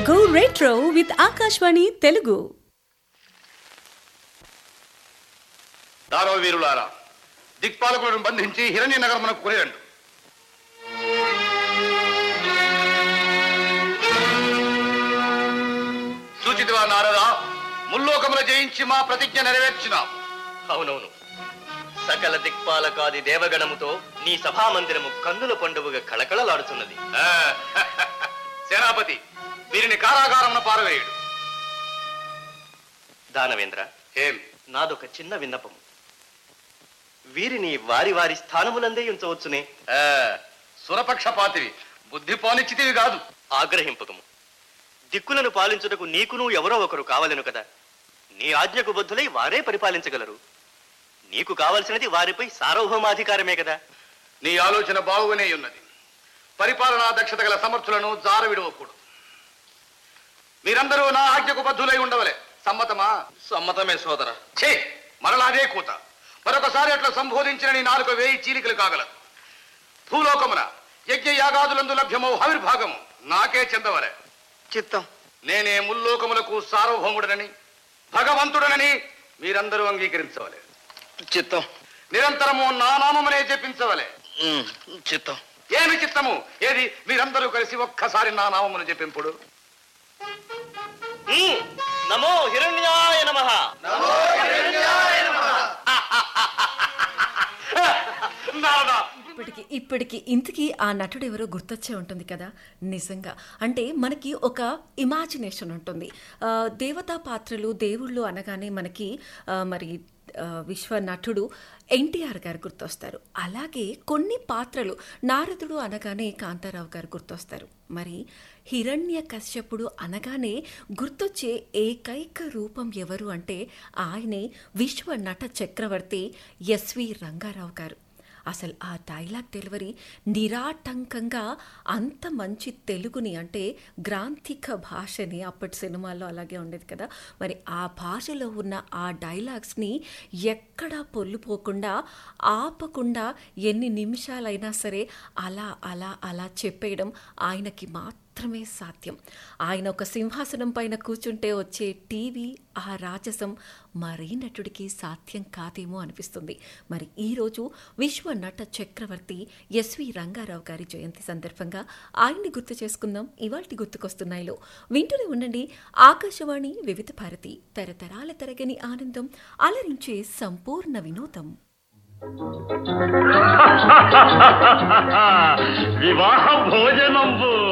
Go retro with Akashvani Telugu. దారో వీరులారా దిక్పాలకులను బంధించి హిరణ్య నగరమునకు కొనిరండు సూచితివా నారదా ముల్లోకముల జయించి మా ప్రతిజ్ఞ నెరవేర్చినాం అవునవును సకల దిక్పాలకాది దేవగణముతో నీ సభామందిరము కన్నుల పండుగగా కళకళలాడుతున్నది ఆ, సేనాపతి వీరిని కారాగారమున పారవేయుడు దానవేంద్ర ఏం నాదొక చిన్న విన్నపము వీరిని వారి వారి స్థానములందే ఉంచవచ్చునే ఆ, సురపక్షపాతివి బుద్ధి పోనిచ్చితివి కాదు ఆగ్రహింపకము దిక్కులను పాలించుటకు నీకును ఎవరో ఒకరు కావలెను కదా నీ ఆజ్ఞకు బద్ధులై వారే పరిపాలించగలరు నీకు కావలసినది వారిపై సార్వభౌమాధికారమే కదా నీ ఆలోచన బాగుగానే ఉన్నది పరిపాలనా దక్షత గల సమర్థులను జార విడవకూడదు మీరందరూ నా ఆజ్ఞకు బద్ధులై ఉండవలే సమ్మతమా సమ్మతమే సోదర ఛే మరలా అదే కూత మరొకసారి అట్లా సంబోధించిన నీ నాలుక వేయి చీలికలు కాగలదు భూలోకమున యజ్ఞ యాగాదులందు లభ్యమో హవిర్భాగము నాకే చెందవలే చిత్తం నేనే ముల్లోకములకు సార్వభౌముడనని భగవంతుడనని మీరందరూ అంగీకరించవలే చిత్తం నిరంతరము నా నామమునే జపించవలే చిత్తం ఏమి చిత్తము ఏది మీరందరూ కలిసి ఒక్కసారి నా నామమును చెప్పింపుడు నమో హిరణ్యాయ నమః నాదా ఇప్పటికి ఇప్పటికి ఇంతకీ ఆ నటుడు ఎవరో గుర్తొచ్చే ఉంటుంది కదా నిజంగా అంటే మనకి ఒక ఇమాజినేషన్ ఉంటుంది ఆ, దేవతా పాత్రలు దేవుళ్ళు అనగానే మనకి ఆ, మరి ఆ, విశ్వ నటుడు ఎన్టీఆర్ గారు గుర్తొస్తారు అలాగే కొన్ని పాత్రలు నారదుడు అనగానే కాంతారావు గారు గుర్తొస్తారు మరి హిరణ్య కశ్యపుడు అనగానే గుర్తొచ్చే ఏకైక రూపం ఎవరు అంటే ఆయనే విశ్వ నట చక్రవర్తి ఎస్వి రంగారావు గారు అసలు ఆ డైలాగ్ డెలివరీ నిరాటంకంగా అంత మంచి తెలుగుని అంటే గ్రాంథిక భాషని అప్పటి సినిమాల్లో అలాగే ఉండేది కదా మరి ఆ భాషలో ఉన్న ఆ డైలాగ్స్ని ఎక్కడా పొల్లుపోకుండా ఆపకుండా ఎన్ని నిమిషాలైనా సరే అలా అలా అలా చెప్పేయడం ఆయనకి మాత్రమే సాధ్యం ఆయన ఒక సింహాసనం పైన కూర్చుంటే వచ్చే టీవీ ఆ రాజసం మరీ నటుడికి సాధ్యం కాదేమో అనిపిస్తుంది మరి ఈరోజు విశ్వ నట చక్రవర్తి ఎస్వి రంగారావు గారి జయంతి సందర్భంగా ఆయన్ని గుర్తు చేసుకుందాం ఇవాల్టి గుర్తుకొస్తున్నాయిలో వింటూనే ఉండండి ఆకాశవాణి వివిధ భారతి తరతరాల తరగని ఆనందం అలరించే సంపూర్ణ వినోదం వివాహ భోజనంబు